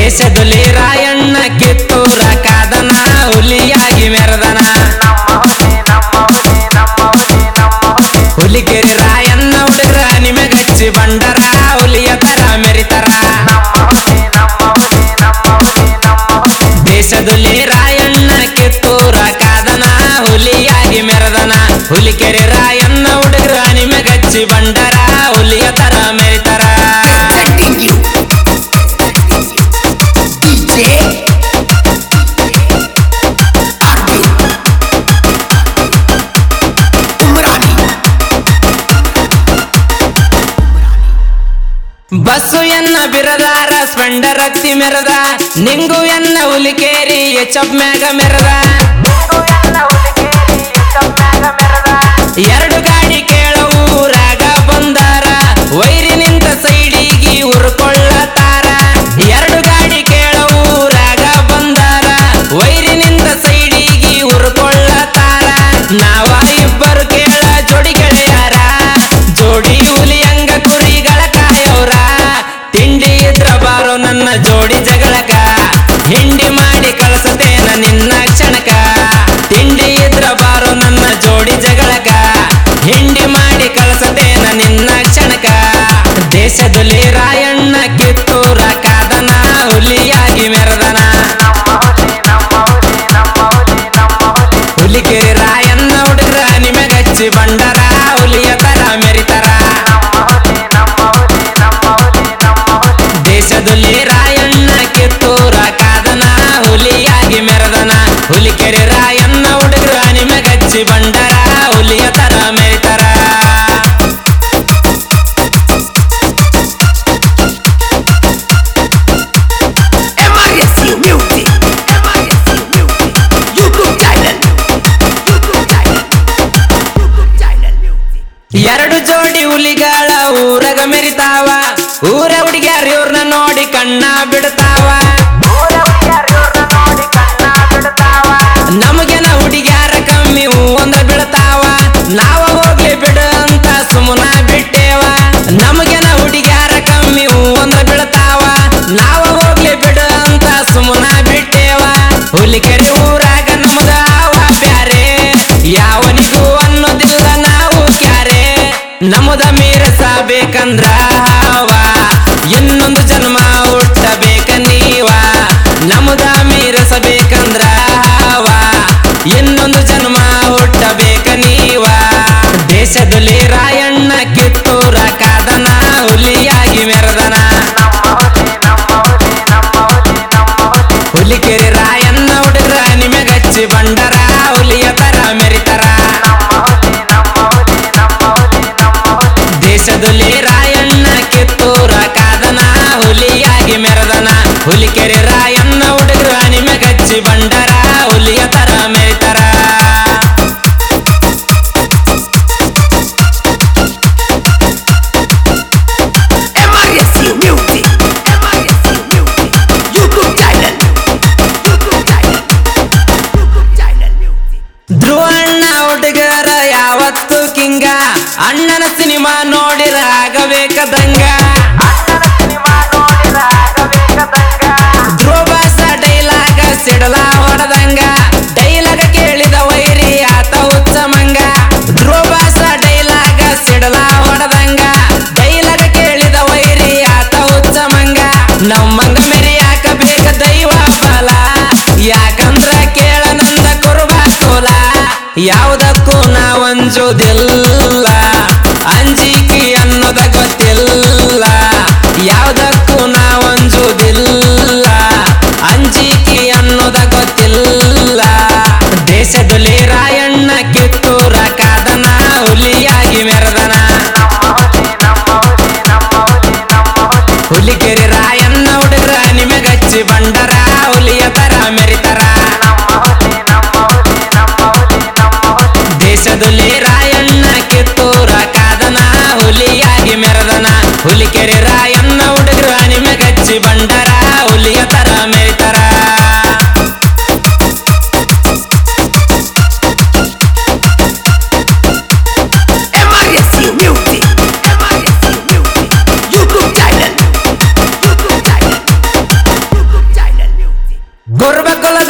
ದೇಶದಲ್ಲಿ ರಾಯಣ್ಣ ಕಿತ್ತೂರ ಕಾದನ ಹುಲಿಯಾಗಿ ಮೆರೆದನ ಹುಲಿಗೆರೆ ರಾಯಣ್ಣ ಹುಡುಗ್ರ ನಿಮಗಚ್ಚಿ ಬಂಡರ ಹುಲಿಯ ತರ ಮೆರಿತರ ದೇಶದಲ್ಲಿ ರಾಯಣ್ಣ ಕಿತ್ತೂರ ಕಾದನ ಹುಲಿಯಾಗಿ ಮೆರೆದನ ಹುಲಿಕೆರೆ ರಾಯಣ್ಣ ಹುಡುಗ್ರ ನಿಮಗಚ್ಚಿ ಬಂಡರ ಹುಲಿಯ ತರ ಮೆರಿತರ Presenting you DJ Ardu Umrani ಬಸ್ಸು ಎನ್ನ ಬಿರದಾರ ಸ್ಪೆಂಡರ್ ಹತ್ತಿ ಮೆರದ ನಿಂಗು ಎನ್ನ ಹುಲಿಕೇರಿ ಎಚಪ್ ಮ್ಯಾಗ ಮೆರದ ಎರಡು ಗಾಡಿ ಕೇಳವು ಊರಾಗ ಬಂದಾರ ವೈರಿ ನಿಂತ ಸೈಡಿಗೆ ಉರ್ಕೊಳ್ಳತಾರ ಎರಡು ಗಾಡಿ ಕೇಳವು ಊರಾಗ ಬಂದಾರ ವೈರಿ ನಿಂತ ಸೈಡಿಗೆ ಉರ್ಕೊಳ್ಳತಾರ ನಾವ ಇಬ್ಬರು ಕೇಳ ಜೋಡಿ ಗೆಳೆಯಾರ ಜೋಡಿ ಹುಲಿಯಂಗ ಕುರಿಗಳ ಕಾಯವ್ರ ತಿಂಡಿ ಇದ್ರ ಬಾರೋ ನನ್ನ ಜೋಡಿ ಜಗಳಕ ಹಿಂಡಿ ಮಾಡಿ ಕಳಿಸತೇನ ನಿನ್ನ ಕ್ಷಣಕ ತಿಂಡಿ ಇದ್ರ ಬಾರೋ ನನ್ನ ಜೋಡಿ ಜಗಳಕ ಹಿಂಡಿ ಮಾಡಿ ಕಳಿಸತೇನ ನಿನ್ನ ಕ್ಷಣಕ ದೇಶದಲ್ಲಿ ರಾಯಣ್ಣ ಕಿತ್ತೂರ ಕಾದನ ಹುಲಿಯಾಗಿ ಮೆರೆದನ ಹುಲಿಗೆರೆ ರಾಯಣ್ಣ ಹುಡುಗ್ರ ನಿಮಗಚ್ಚಿ ಬಂಡರ ಹುಲಿಯ ತರ ಮೆರಿತರ ದೇಶದಲ್ಲಿ ರಾಯಣ್ಣ ಕಿತ್ತೂರ ಕಾದನ ಹುಲಿಯಾಗಿ ಮೆರೆದನ ಹುಲಿಕೆರೆ ರಾಯಣ್ಣ ಹುಡುಗ್ರ ನಿಮಗಚ್ಚಿ ಬಂಡರ ಹುಲಿಯ ತರ ಮೆರಿತರ MRSU Music MRSU Music YouTube channel YouTube channel YouTube channel Music ಎರಡು ಜೋಡಿ ಹುಲಿಗಳ ಊರಗ ಮೆರಿತಾವ ಊರ ಹುಡುಗ್ಯಾರ ಇವ್ರನ್ನ ನೋಡಿ ಕಣ್ಣ ಬಿಡ್ತಾವ ನಮಗೆನ ಹುಡುಗ್ಯಾರ ಕಮ್ಮಿ ಹೂ ಅಂದ್ರ ಬಿಡ್ತಾವ ನಾವ ಹೋಗ್ಲಿ ಬಿಡು ಅಂತ ಸುಮ್ಮನ ಬಿಟ್ಟೇವ ನಮಗೆನ ಹುಡುಗ್ಯಾರ ಕಮ್ಮಿ ಹೂ ಅಂದ್ರ ಬಿಡ್ತಾವ ನಾವ ಹೋಗ್ಲಿ ಬಿಡು ಅಂತ ಸುಮ್ಮನ ಬಿಟ್ಟೇವ ಹುಲಿಕೆರೆ ಊರಾಗ ನಮದ ಅವ ಬ್ಯಾರೆ ಯಾವನಿಗೂ ಅನ್ನೋದಿಲ್ಲ ನಾವು ಕ್ಯಾರೆ ನಮದ ಮೀರಸಬೇಕಂದ್ರ ಹಾವ ಇನ್ನೊಂದು ಜನ್ಮ ಹುಟ್ಟಬೇಕ ನೀವ ನಮದ ಮೀರಸಬೇಕಂದ್ರ ಹಾವ ಇನ್ನೊಂದು ಜನ್ಮ ಹುಟ್ಟಬೇಕ ನೀವ ದೇಶದಲ್ಲಿ ರಾಯಣ್ಣ ಕಿತ್ತೂರ ಕಾದನ ಹುಲಿಯಾಗಿ ಮೆರೆದನ ಹುಲಿಕೆರೆ ರಾಯಣ್ಣ ಹುಡುಗ್ರ ನಿಮಗಚ್ಚಿ ಬಂಡರ ಹುಲಿಯ ತರ ಮೆರಿತರ ದೇಶದಲ್ಲಿ ರಾಯಣ್ಣ ಕಿತ್ತೂರ ಕಾದನ ಹುಲಿಯಾಗಿ ಮೆರೆದನ ಹುಲಿಕೆರೆ ರಾಯಣ್ಣ ಹುಡುಗ್ರ ನಿಮಗಚ್ಚಿ ಬಂಡರ ಹುಲಿಯ ತರ ಮೆರಿತರ MRSU Music MRSU Music YouTube channel YouTube channel YouTube channel Music ಧ್ರುವ ಅಣ್ಣ ಹುಡುಗರ ಯಾವತ್ತು ಕಿಂಗ ಅಣ್ಣನ ಸಿನಿಮಾ ನೋಡಿರ ಆಗಬೇಕದಂಗ ಧ್ರುವ ಬಾಸ ಡೈಲಾಗ ಸಿಡಲ ಹೊಡೆದಂಗ ಡೈಲಾಗ ಕೇಳಿದ ವೈರಿ ಆತ ಹುಚ್ಚ ಮಂಗ ಧ್ರುವ ಬಾಸ ಡೈಲಾಗ ಸಿಡಲ ಹೊಡೆದಂಗ ಡೈಲಾಗ ಕೇಳಿದ ವೈರಿ ಆತ ಹುಚ್ಚ ಮಂಗ ನಮ್ಮಂಗ ಮೆರಿ ಹಾಕಬೇಕ ದೈವ ಬಲ ಯಾಕಂದ್ರ ಕೇಳ ನಂದ ಕುರುಬ ಕೋಲ ಯಾವುದಕ್ಕೂ ನಾವಂಜುದಿಲ್ಲ ಅಂಜಿಕೆ ಅನ್ನೋದ ಗೊತ್ತಿಲ್ಲ ಯಾವುದಕ್ಕೂ ನಾವಂಜುದಿಲ್ಲ ಅಂಜಿಕೆ ಅನ್ನೋದ ಗೊತ್ತಿಲ್ಲ ದೇಶದಲ್ಲಿ ರಾಯಣ್ಣ ಕಿತ್ತೂರ ಕಾದನ ಹುಲಿಯಾಗಿ ಮೆರೆದನ ಹುಲಿಕೆರೆ ರಾಯಣ್ಣ ಹುಡುಗ್ರ ನಿಮಗಚ್ಚಿ ಬಂಡರ ಹುಲಿಯ ತರ ಮೆರಿತರ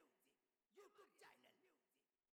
Music. YouTube channel.